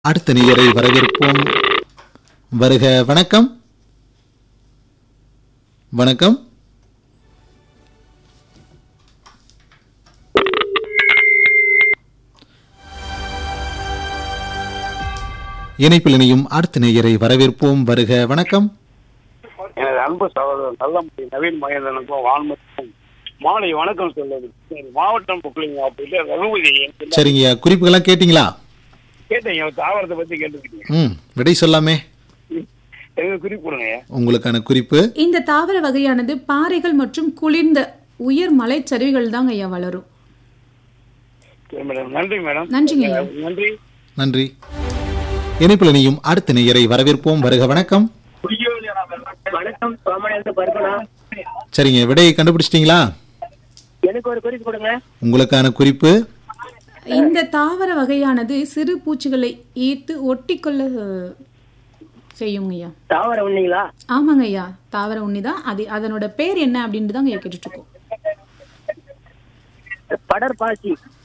அடுத்த நேயரை வரவேற்போம் வருக வணக்கம் வணக்கம் இணைப்பில் இணையும் அடுத்த நேயரை வரவேற்போம் வருக வணக்கம் எனது அன்பு சகோதரர் நல்லமுடி நவீன் மகேந்திரனுக்கும் வான்மதிக்கும் மாலை வணக்கம் சொல்லுது சரி, மாவட்டம் புக்லிங் மாவட்டத்தில் ரகுபதி என் சரிங்க குறிப்புகள்லாம் கேட்டிங்களா கேட்டீங்க தாவரத்தை பத்தி கேட்டுருக்கீங்க ம் விடை சொல்லாமே எனக்கு குறிப்பு கொடுங்க உங்களுக்கான குறிப்பு இந்த தாவர வகையானது பாறைகள் மற்றும் குளிர்ந்த உயர் மலைச்சரிவுகள் தாங்க ஐயா வளரும் சரி, மேடம் நன்றி மேடம் நன்றிங்க ஐயா நன்றி நன்றி இணைப்பில் இணையும் அடுத்த நேயரை வரவேற்போம் வருக வணக்கம் வணக்கம் சோமனேந்து பருப்பனா சரிங்க விடையை கண்டுபிடிச்சிட்டீங்களா எனக்கு ஒரு குறிப்பு கொடுங்க உங்களுக்கான குறிப்பு இந்த தாவர வகையானது சிறு பூச்சிகளை ஈர்த்து ஒட்டிக்கொள்ள அஹ், செய்யுங்க ஐயா தாவர உண்ணிங்களா ஆமாங்க ஐயா தாவர உண்ணிதான் அது அதனோட பேர் என்ன அப்படின்ட்டு தாங்க ஐயா கேட்டுட்டு இருக்கோம் படர் பாசி